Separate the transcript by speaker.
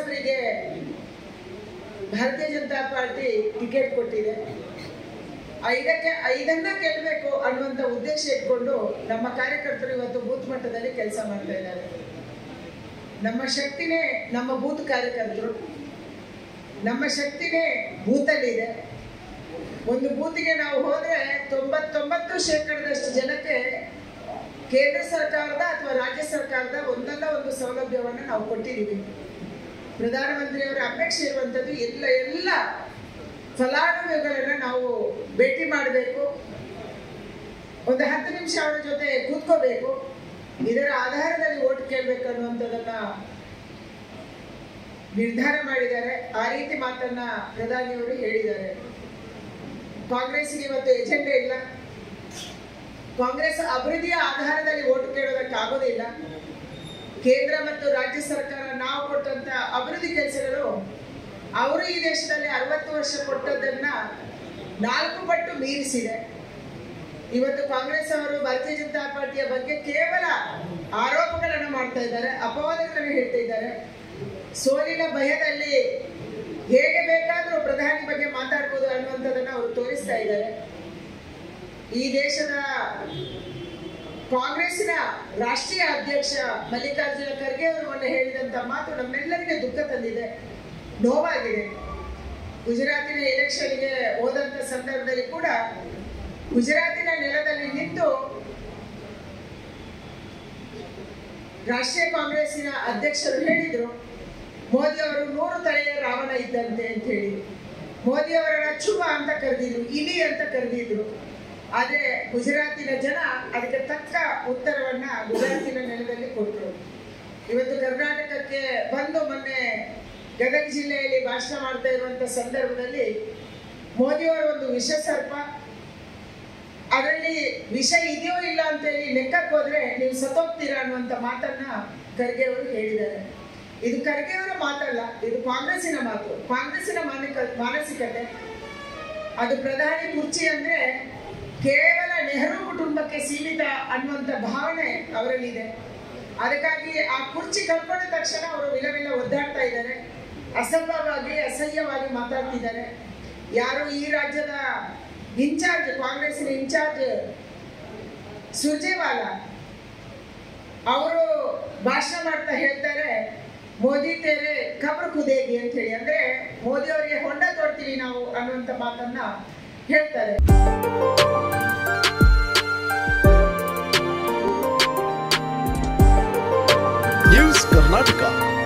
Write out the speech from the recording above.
Speaker 1: ಸಾಹೇಬರಿಗೆ ಭಾರತೀಯ Janata party ticket ಕೊಟ್ಟಿದೆ ಐದಕ್ಕೆ ಐದನ್ನ ಗೆಲ್ಲಬೇಕು ಅನ್ನುವಂಥ ಉದ್ದೇಶ ಇಟ್ಕೊಂಡು ನಮ್ಮ ಕಾರ್ಯಕರ್ತರು ಇವತ್ತು ಬೂತ್ ಮಟ್ಟದಲ್ಲಿ ಕೆಲಸ ಮಾಡ್ತಾ ಇದ್ದಾರೆ ನಮ್ಮ ಶಕ್ತಿನೇ ನಮ್ಮ ಬೂತ್ ಕಾರ್ಯಕರ್ತರು ನಮ್ಮ ಶಕ್ತಿನೇ ಬೂತಲ್ಲಿದೆ ಒಂದು ಬೂತಿಗೆ ನಾವು ಹೋದ್ರೆ ತೊಂಬತ್ತೊಂಬತ್ತು ಶೇಕಡದಷ್ಟು ಜನಕ್ಕೆ ಕೇಂದ್ರ ಸರ್ಕಾರದ ಅಥವಾ ರಾಜ್ಯ ಸರ್ಕಾರದ ಒಂದಲ್ಲ ಒಂದು ಸೌಲಭ್ಯವನ್ನು ನಾವು ಕೊಟ್ಟಿದ್ದೀವಿ ಪ್ರಧಾನಮಂತ್ರಿಯವರ ಅಪೇಕ್ಷೆ ಇರುವಂಥದ್ದು ಎಲ್ಲ ಎಲ್ಲ ಫಲಾನುಭವಿಗಳನ್ನ ನಾವು ಭೇಟಿ ಮಾಡಬೇಕು ಒಂದು ಹತ್ತು ನಿಮಿಷ ಅವರ ಜೊತೆ ಕೂತ್ಕೋಬೇಕು ಇದರ ಆಧಾರದಲ್ಲಿ ಓಟ್ ಕೇಳಬೇಕು ಅನ್ನುವಂಥದ್ದನ್ನ ನಿರ್ಧಾರ ಮಾಡಿದ್ದಾರೆ ಆ ರೀತಿ ಮಾತನ್ನ ಪ್ರಧಾನಿಯವರು ಹೇಳಿದ್ದಾರೆ ಕಾಂಗ್ರೆಸ್ಗೆ ಇವತ್ತು ಎಜೆಂಡಾ ಇಲ್ಲ ಕಾಂಗ್ರೆಸ್ ಅಭಿವೃದ್ಧಿಯ ಆಧಾರದಲ್ಲಿ ಓಟ್ ಕೇಳೋದಕ್ಕಾಗೋದಿಲ್ಲ ಕೇಂದ್ರ ಮತ್ತು ರಾಜ್ಯ ಸರ್ಕಾರ ನಾವು ಕೊಟ್ಟಂತ ಅಭಿವೃದ್ಧಿ ಕೆಲಸಗಳು ಅವರು ಈ ದೇಶದಲ್ಲಿ ಅರವತ್ತು ವರ್ಷ ಕೊಟ್ಟದ್ದನ್ನ ನಾಲ್ಕು ಪಟ್ಟು ಮೀರಿಸಿದೆ ಇವತ್ತು ಕಾಂಗ್ರೆಸ್ ಅವರು ಭಾರತೀಯ ಜನತಾ ಪಾರ್ಟಿಯ ಬಗ್ಗೆ ಕೇವಲ ಆರೋಪಗಳನ್ನು ಮಾಡ್ತಾ ಇದ್ದಾರೆ ಅಪವಾದಗಳನ್ನು ಹೇಳ್ತಾ ಇದ್ದಾರೆ ಸೋಲಿನ ಭಯದಲ್ಲಿ ಹೇಗೆ ಬೇಕಾದರೂ ಪ್ರಧಾನಿ ಬಗ್ಗೆ ಮಾತಾಡ್ಬೋದು ಅನ್ನುವಂಥದ್ದನ್ನ ಅವರು ತೋರಿಸ್ತಾ ಇದ್ದಾರೆ ಈ ದೇಶದ ಕಾಂಗ್ರೆಸ್ಸಿನ ರಾಷ್ಟ್ರೀಯ ಅಧ್ಯಕ್ಷ ಮಲ್ಲಿಕಾರ್ಜುನ ಖರ್ಗೆ ಅವರು ಮೊನ್ನೆ ಹೇಳಿದಂತ ಮಾತು ನಮ್ಮೆಲ್ಲರಿಗೆ ದುಃಖ ತಂದಿದೆ ನೋವಾಗಿದೆ ಗುಜರಾತಿನ ಎಲೆಕ್ಷನ್ಗೆ ಹೋದಂತ ಸಂದರ್ಭದಲ್ಲಿ ಕೂಡ ಗುಜರಾತಿನ ನೆಲದಲ್ಲಿ ನಿಂತು ರಾಷ್ಟ್ರೀಯ ಕಾಂಗ್ರೆಸ್ಸಿನ ಅಧ್ಯಕ್ಷರು ಹೇಳಿದ್ರು ಮೋದಿ ಅವರು ನೂರು ತಲೆಯ ರಾವಣ ಇದ್ದಂತೆ ಅಂತ ಹೇಳಿ ಮೋದಿ ಅವರನ್ನ ಚುಮ ಅಂತ ಕರೆದಿದ್ರು ಇಲಿ ಅಂತ ಕರೆದಿದ್ರು ಆದ್ರೆ ಗುಜರಾತಿನ ಜನ ಅದಕ್ಕೆ ತಕ್ಕ ಉತ್ತರವನ್ನ ಗುಜರಾತಿನ ನೆಲದಲ್ಲಿ ಕೊಟ್ಟರು ಇವತ್ತು ಕರ್ನಾಟಕಕ್ಕೆ ಬಂದು ಮೊನ್ನೆ ಗದಗ ಜಿಲ್ಲೆಯಲ್ಲಿ ಭಾಷಣ ಮಾಡ್ತಾ ಇರುವಂತ ಸಂದರ್ಭದಲ್ಲಿ ಮೋದಿಯವರ ಒಂದು ವಿಷ ಸರ್ಪ ಅದರಲ್ಲಿ ವಿಷ ಇದೆಯೋ ಇಲ್ಲ ಅಂತೇಳಿ ಲೆಕ್ಕಕ್ಕೆ ಹೋದ್ರೆ ನೀವು ಸತ್ತೋಗ್ತೀರಾ ಅನ್ನುವಂತ ಮಾತನ್ನ ಖರ್ಗೆ ಅವರು ಹೇಳಿದ್ದಾರೆ ಇದು ಖರ್ಗೆ ಅವರ ಮಾತಲ್ಲ ಇದು ಕಾಂಗ್ರೆಸ್ಸಿನ ಮಾತು ಕಾಂಗ್ರೆಸ್ಸಿನ ಮಾನಿಕ ಮಾನಸಿಕತೆ ಅದು ಪ್ರಧಾನಿ ಕುರ್ಚಿ ಅಂದ್ರೆ ಕೇವಲ ನೆಹರು ಕುಟುಂಬಕ್ಕೆ ಸೀಮಿತ ಅನ್ನುವಂಥ ಭಾವನೆ ಅವರಲ್ಲಿದೆ ಅದಕ್ಕಾಗಿ ಆ ಕುರ್ಚಿ ಕಳ್ಕೊಂಡ ತಕ್ಷಣ ಅವರು ವಿಲವಿಲ ಒದ್ದಾಡ್ತಾ ಇದ್ದಾರೆ ಅಸಭ್ಯವಾಗಿ ಅಸಹ್ಯವಾಗಿ ಮಾತಾಡ್ತಿದ್ದಾರೆ ಯಾರು ಈ ರಾಜ್ಯದ ಇನ್ಚಾರ್ಜ್ ಕಾಂಗ್ರೆಸ್ಸಿನ ಇನ್ಚಾರ್ಜ್ ಸುರ್ಜೇವಾಲಾ ಅವರು ಭಾಷಣ ಮಾಡ್ತಾ ಹೇಳ್ತಾರೆ ಮೋದಿ ತೇರೆ ಖಬರ್ ಖುದೇಗಿ ಅಂತ ಹೇಳಿ ಅಂದ್ರೆ ಮೋದಿ ಅವರಿಗೆ ಹೊಂಡ ತೋಡ್ತೀವಿ ನಾವು ಅನ್ನುವಂತ ಮಾತನ್ನ ಹೇಳ್ತಾರೆ
Speaker 2: ನ್ಯೂಸ್ ಕರ್ನಾಟಕ